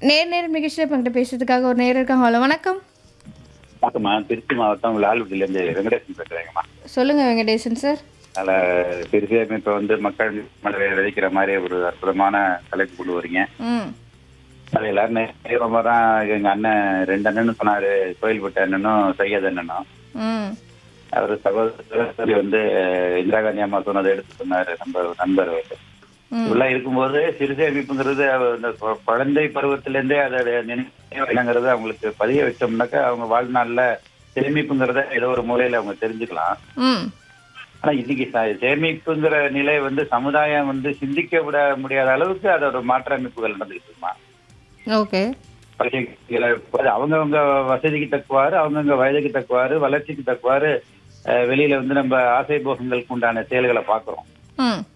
நேர் நேர் நிகழ்ச்சியில் பங்கிட்டு பேசுறதுக்காக ஒரு நேர் இருக்காங்க ஹலோ வணக்கம் வணக்கம்மா திருச்சி மாவட்டம் லால்குடியிலேருந்து வெங்கடேசன் பேசுகிறேங்கம்மா சொல்லுங்க வெங்கடேசன் சார் அதில் திருச்சி இப்போ வந்து மக்கள் மனதை விதைக்கிற மாதிரி ஒரு அற்புதமான தலைப்பு கொண்டு வரீங்க ம் அது எல்லாரும் நேரமாக தான் எங்கள் அண்ணன் ரெண்டு அண்ணனும் சொன்னார் கோயில்பட்ட அண்ணனும் சையத் அண்ணனும் ம் அவர் சகோதரி வந்து இந்திரா காந்தி அம்மா சொன்னதை எடுத்து சொன்னார் நம்ம நண்பர் அவர் ம் இப்படிலாம் இருக்கும்போது சிறுசேமிப்புங்கிறது அவ- இந்த கொ- குழந்தை பருவத்திலேருந்தே அதோட நினைவு என்னங்கிறது அவங்களுக்கு பதிய வச்சோம்னாக்கா அவங்க வாழ்நாளில் சேமிப்புங்கிறத ஏதோ ஒரு மூலையில அவங்க தெரிஞ்சுக்கலாம் ம் ஆனா இன்னைக்கு ச- சேமிப்புங்கிற நிலை வந்து சமுதாயம் வந்து சிந்திக்க விட முடியாத அளவுக்கு அதோட மாற்ற அமைப்புகள் நடந்துகிட்டு இருக்குமா ஓகே அவங்கவங்க வசதிக்கு தக்குவாறு அவங்கவங்க வயதுக்கு தக்குவாறு வளர்ச்சிக்கு தக்குவாறு அஹ், வெளியில வந்து நம்ம ஆசை போகங்களுக்கு உண்டான செயல்களை பார்க்கிறோம் ம்